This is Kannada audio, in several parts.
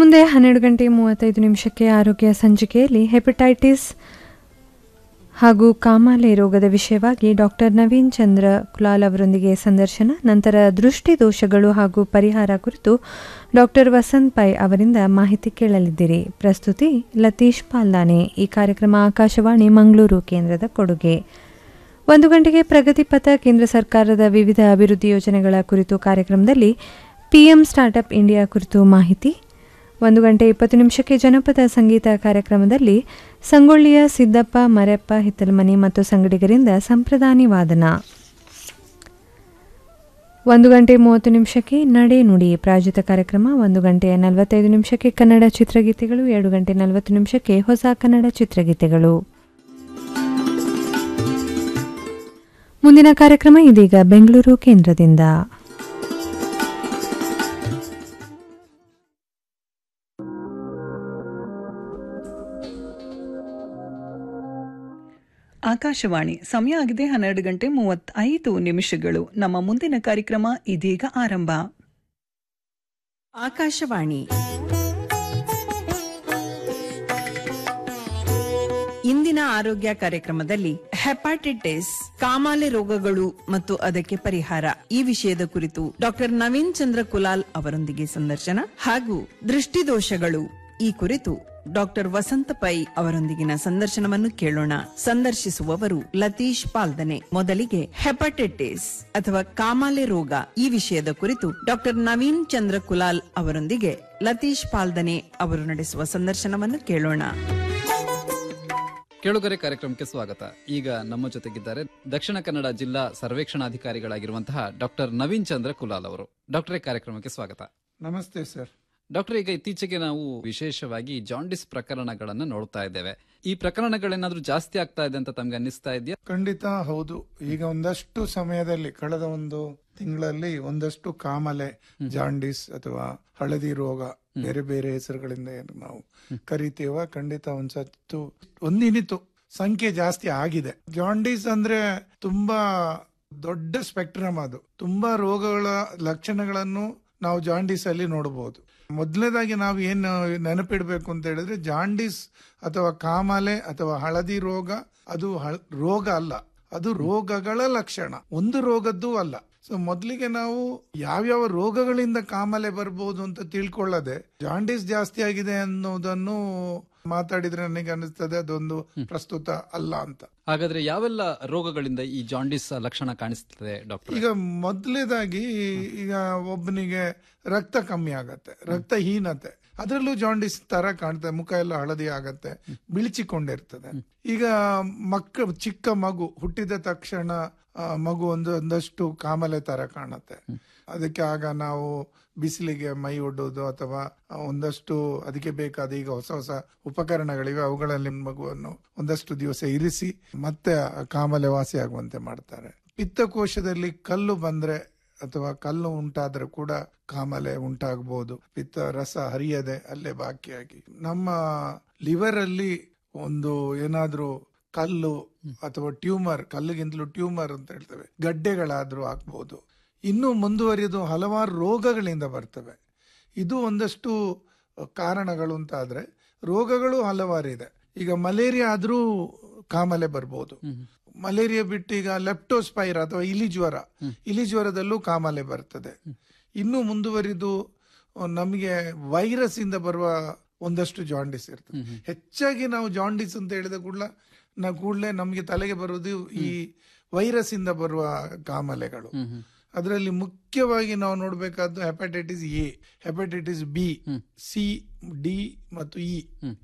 ಮುಂದೆ ಹನ್ನೆರಡು ಗಂಟೆ ಮೂವತ್ತೈದು ನಿಮಿಷಕ್ಕೆ ಆರೋಗ್ಯ ಸಂಚಿಕೆಯಲ್ಲಿ ಹೆಪಟೈಟಿಸ್ ಹಾಗೂ ಕಾಮಾಲೆ ರೋಗದ ವಿಷಯವಾಗಿ ಡಾಕ್ಟರ್ ನವೀನ್ ಚಂದ್ರ ಕುಲಾಲ್ ಅವರೊಂದಿಗೆ ಸಂದರ್ಶನ ನಂತರ ದೃಷ್ಟಿ ದೋಷಗಳು ಹಾಗೂ ಪರಿಹಾರ ಕುರಿತು ಡಾಕ್ಟರ್ ವಸಂತ್ ಪೈ ಅವರಿಂದ ಮಾಹಿತಿ ಕೇಳಲಿದ್ದೀರಿ ಪ್ರಸ್ತುತಿ ಲತೀಶ್ ಪಾಲ್ದಾನೆ ಈ ಕಾರ್ಯಕ್ರಮ ಆಕಾಶವಾಣಿ ಮಂಗಳೂರು ಕೇಂದ್ರದ ಕೊಡುಗೆ ಒಂದು ಗಂಟೆಗೆ ಪ್ರಗತಿಪಥ ಕೇಂದ್ರ ಸರ್ಕಾರದ ವಿವಿಧ ಅಭಿವೃದ್ಧಿ ಯೋಜನೆಗಳ ಕುರಿತು ಕಾರ್ಯಕ್ರಮದಲ್ಲಿ ಪಿಎಂ ಸ್ಟಾರ್ಟ್ಅಪ್ ಇಂಡಿಯಾ ಕುರಿತು ಮಾಹಿತಿ ಒಂದು ಗಂಟೆ ಇಪ್ಪತ್ತು ನಿಮಿಷಕ್ಕೆ ಜನಪದ ಸಂಗೀತ ಕಾರ್ಯಕ್ರಮದಲ್ಲಿ ಸಂಗೊಳ್ಳಿಯ ಸಿದ್ದಪ್ಪ ಮರೆಪ್ಪ ಹಿತ್ತಲಮನಿ ಮತ್ತು ಸಂಗಡಿಗರಿಂದ ಸಂಪ್ರದಾನಿ ವಾದನ ಒಂದು ಗಂಟೆ ಮೂವತ್ತು ನಿಮಿಷಕ್ಕೆ ನಡೆ ನುಡಿ ಪ್ರಾಯೋಜಿತ ಕಾರ್ಯಕ್ರಮ ಒಂದು ಗಂಟೆ ನಲವತ್ತೈದು ನಿಮಿಷಕ್ಕೆ ಕನ್ನಡ ಚಿತ್ರಗೀತೆಗಳು ಎರಡು ಗಂಟೆ ನಲವತ್ತು ನಿಮಿಷಕ್ಕೆ ಹೊಸ ಕನ್ನಡ ಚಿತ್ರಗೀತೆಗಳು ಮುಂದಿನ ಕಾರ್ಯಕ್ರಮ ಇದೀಗ ಬೆಂಗಳೂರು ಕೇಂದ್ರದಿಂದ ಆಕಾಶವಾಣಿ ಸಮಯ ಆಗಿದೆ ಹನ್ನೆರಡು ಗಂಟೆ ಮೂವತ್ತೈದು ನಿಮಿಷಗಳು ನಮ್ಮ ಮುಂದಿನ ಕಾರ್ಯಕ್ರಮ ಇದೀಗ ಆರಂಭ ಆಕಾಶವಾಣಿ ಇಂದಿನ ಆರೋಗ್ಯ ಕಾರ್ಯಕ್ರಮದಲ್ಲಿ ಹೆಪಾಟಿಟಿಸ್ ಕಾಮಾಲೆ ರೋಗಗಳು ಮತ್ತು ಅದಕ್ಕೆ ಪರಿಹಾರ ಈ ವಿಷಯದ ಕುರಿತು ಡಾಕ್ಟರ್ ನವೀನ್ ಚಂದ್ರ ಕುಲಾಲ್ ಅವರೊಂದಿಗೆ ಸಂದರ್ಶನ ಹಾಗೂ ದೃಷ್ಟಿದೋಷಗಳು ಈ ಕುರಿತು ಡಾಕ್ಟರ್ ವಸಂತ ಪೈ ಅವರೊಂದಿಗಿನ ಸಂದರ್ಶನವನ್ನು ಕೇಳೋಣ ಸಂದರ್ಶಿಸುವವರು ಲತೀಶ್ ಪಾಲ್ದನೆ ಮೊದಲಿಗೆ ಹೆಪಟೈಟಿಸ್ ಅಥವಾ ಕಾಮಾಲೆ ರೋಗ ಈ ವಿಷಯದ ಕುರಿತು ಡಾಕ್ಟರ್ ನವೀನ್ ಚಂದ್ರ ಕುಲಾಲ್ ಅವರೊಂದಿಗೆ ಲತೀಶ್ ಪಾಲ್ದನೆ ಅವರು ನಡೆಸುವ ಸಂದರ್ಶನವನ್ನು ಕೇಳೋಣ ಕೇಳುಗರೆ ಕಾರ್ಯಕ್ರಮಕ್ಕೆ ಸ್ವಾಗತ ಈಗ ನಮ್ಮ ಜೊತೆಗಿದ್ದಾರೆ ದಕ್ಷಿಣ ಕನ್ನಡ ಜಿಲ್ಲಾ ಸರ್ವೇಕ್ಷಣಾಧಿಕಾರಿಗಳಾಗಿರುವಂತಹ ಡಾಕ್ಟರ್ ನವೀನ್ ಚಂದ್ರ ಕುಲಾಲ್ ಅವರು ಡಾಕ್ಟರೇ ಕಾರ್ಯಕ್ರಮಕ್ಕೆ ಸ್ವಾಗತ ನಮಸ್ತೆ ಸರ್ ಡಾಕ್ಟರ್ ಈಗ ಇತ್ತೀಚೆಗೆ ನಾವು ವಿಶೇಷವಾಗಿ ಜಾಂಡಿಸ್ ಪ್ರಕರಣಗಳನ್ನ ನೋಡ್ತಾ ಇದ್ದೇವೆ ಈ ಪ್ರಕರಣಗಳೇನಾದ್ರೂ ಜಾಸ್ತಿ ಆಗ್ತಾ ಇದೆ ಅಂತ ತಮ್ಗೆ ಅನ್ನಿಸ್ತಾ ಇದೆಯಾ ಖಂಡಿತ ಹೌದು ಈಗ ಒಂದಷ್ಟು ಸಮಯದಲ್ಲಿ ಕಳೆದ ಒಂದು ತಿಂಗಳಲ್ಲಿ ಒಂದಷ್ಟು ಕಾಮಲೆ ಜಾಂಡಿಸ್ ಅಥವಾ ಹಳದಿ ರೋಗ ಬೇರೆ ಬೇರೆ ಹೆಸರುಗಳಿಂದ ಏನು ನಾವು ಕರಿತೇವ ಖಂಡಿತ ಒಂದ್ಸತ್ತು ಒಂದಿನಿತು ಸಂಖ್ಯೆ ಜಾಸ್ತಿ ಆಗಿದೆ ಜಾಂಡೀಸ್ ಅಂದ್ರೆ ತುಂಬಾ ದೊಡ್ಡ ಸ್ಪೆಕ್ಟ್ರಮ್ ಅದು ತುಂಬಾ ರೋಗಗಳ ಲಕ್ಷಣಗಳನ್ನು ನಾವು ಜಾಂಡೀಸ್ ಅಲ್ಲಿ ನೋಡಬಹುದು ಮೊದಲನೇದಾಗಿ ನಾವು ಏನು ನೆನಪಿಡ್ಬೇಕು ಅಂತ ಹೇಳಿದ್ರೆ ಜಾಂಡೀಸ್ ಅಥವಾ ಕಾಮಾಲೆ ಅಥವಾ ಹಳದಿ ರೋಗ ಅದು ಹಳ್- ರೋಗ ಅಲ್ಲ ಅದು ರೋಗಗಳ ಲಕ್ಷಣ ಒಂದು ರೋಗದ್ದು ಅಲ್ಲ ಸೊ ಮೊದಲಿಗೆ ನಾವು ಯಾವ್ಯಾವ ರೋಗಗಳಿಂದ ಕಾಮಾಲೆ ಬರ್ಬೋದು ಅಂತ ತಿಳ್ಕೊಳ್ಳದೆ ಜಾಂಡೀಸ್ ಜಾಸ್ತಿ ಆಗಿದೆ ಅನ್ನೋದನ್ನು ಮಾತಾಡಿದ್ರೆ ನನಗೆ ಅನಿಸ್ತದೆ ಅದೊಂದು ಪ್ರಸ್ತುತ ಅಲ್ಲ ಅಂತ ಹಾಗಾದ್ರೆ ಯಾವೆಲ್ಲ ರೋಗಗಳಿಂದ ಈ ಜಾಂಡಿಸ್ ಲಕ್ಷಣ ಕಾಣಿಸ್ತದೆ ಡಾಕ್ಟರ್ ಈಗ ಮೊದಲನೇದಾಗಿ ಈಗ ಒಬ್ಬನಿಗೆ ರಕ್ತ ಕಮ್ಮಿ ಆಗತ್ತೆ ರಕ್ತಹೀನತೆ ಅದರಲ್ಲೂ ಜಾಂಡಿಸ್ ತರ ಕಾಣ್ತದೆ ಮುಖ ಎಲ್ಲ ಹಳದಿ ಆಗತ್ತೆ ಬಿಳಿಚಿಕೊಂಡಿರ್ತದೆ ಈಗ ಮಕ್ಕ ಚಿಕ್ಕ ಮಗು ಹುಟ್ಟಿದ ತಕ್ಷಣ ಆ, ಮಗು ಒಂದು ಒಂದಷ್ಟು ಕಾಮಲೆ ತರ ಕಾಣುತ್ತೆ ಅದಕ್ಕೆ ಆಗ ನಾವು ಬಿಸಿಲಿಗೆ ಮೈ ಒಡ್ಡೋದು ಅಥವಾ ಒಂದಷ್ಟು ಅದಕ್ಕೆ ಬೇಕಾದ ಈಗ ಹೊಸ ಹೊಸ ಉಪಕರಣಗಳಿವೆ ಅವುಗಳಲ್ಲಿ ಮಗುವನ್ನು ಒಂದಷ್ಟು ದಿವಸ ಇರಿಸಿ ಮತ್ತೆ ಆ ಕಾಮಲೆ ವಾಸಿ ಆಗುವಂತೆ ಮಾಡ್ತಾರೆ ಪಿತ್ತಕೋಶದಲ್ಲಿ ಕಲ್ಲು ಬಂದ್ರೆ ಅಥವಾ ಕಲ್ಲು ಉಂಟಾದ್ರೆ ಕೂಡ ಕಾಮಲೆ ಉಂಟಾಗಬಹುದು ಪಿತ್ತ ರಸ ಹರಿಯದೆ ಅಲ್ಲೇ ಬಾಕಿಯಾಗಿ ನಮ್ಮ ಲಿವರ್ ಅಲ್ಲಿ ಒಂದು ಏನಾದ್ರೂ ಕಲ್ಲು ಅಥವಾ ಟ್ಯೂಮರ್ ಕಲ್ಲಿಗಿಂತಲೂ ಟ್ಯೂಮರ್ ಅಂತ ಹೇಳ್ತೇವೆ ಗಡ್ಡೆಗಳಾದ್ರೂ ಆಗ್ಬಹುದು ಇನ್ನು ಮುಂದುವರಿದು ಹಲವಾರು ರೋಗಗಳಿಂದ ಬರ್ತವೆ ಇದು ಒಂದಷ್ಟು ಕಾರಣಗಳು ಅಂತ ಆದ್ರೆ ರೋಗಗಳು ಹಲವಾರು ಇದೆ ಈಗ ಮಲೇರಿಯಾ ಆದ್ರೂ ಕಾಮಲೆ ಬರ್ಬೋದು ಮಲೇರಿಯಾ ಬಿಟ್ಟು ಈಗ ಲೆಪ್ಟೋಸ್ಪೈರ್ ಅಥವಾ ಇಲಿ ಜ್ವರ ಇಲಿ ಜ್ವರದಲ್ಲೂ ಕಾಮಲೆ ಬರ್ತದೆ ಇನ್ನು ಮುಂದುವರಿದು ನಮಗೆ ವೈರಸ್ ಇಂದ ಬರುವ ಒಂದಷ್ಟು ಜಾಂಡಿಸ್ ಇರ್ತದೆ ಹೆಚ್ಚಾಗಿ ನಾವು ಜಾಂಡಿಸ್ ಅಂತ ಹೇಳಿದ ಕೂಡಲ ನಾ ಕೂಡಲೇ ನಮಗೆ ತಲೆಗೆ ಬರುವುದು ಈ ವೈರಸ್ ಇಂದ ಬರುವ ಕಾಮಲೆಗಳು ಅದರಲ್ಲಿ ಮುಖ್ಯವಾಗಿ ನಾವು ನೋಡಬೇಕಾದ್ದು hepatitis A hepatitis B C D ಮತ್ತು ಇ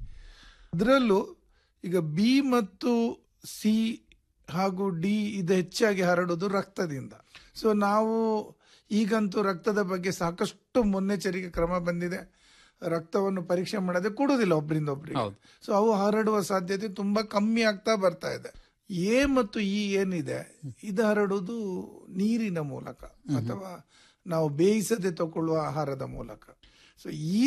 ಅದರಲ್ಲೂ ಈಗ ಬಿ ಮತ್ತು ಸಿ ಹಾಗೂ ಡಿ ಇದು ಹೆಚ್ಚಾಗಿ ಹರಡುವುದು ರಕ್ತದಿಂದ ಸೊ ನಾವು ಈಗಂತೂ ರಕ್ತದ ಬಗ್ಗೆ ಸಾಕಷ್ಟು ಮುನ್ನೆಚ್ಚರಿಕೆ ಕ್ರಮ ಬಂದಿದೆ ರಕ್ತವನ್ನು ಪರೀಕ್ಷೆ ಮಾಡದೆ ಕೊಡುವುದಿಲ್ಲ ಒಬ್ಬರಿಂದ ಒಬ್ಬರಿಗೆ ಹೌದು. ಸೊ ಅವು ಹರಡುವ ಸಾಧ್ಯತೆ ತುಂಬಾ ಕಮ್ಮಿ ಆಗ್ತಾ ಬರ್ತಾ ಇದೆ ಎ ಮತ್ತು ಇ ಏನಿದೆ ಇದು ಹರಡುವುದು ನೀರಿನ ಮೂಲಕ ಅಥವಾ ನಾವು ಬೇಯಿಸದೆ ತಗೊಳ್ಳುವ ಆಹಾರದ ಮೂಲಕ ಸೊ ಈ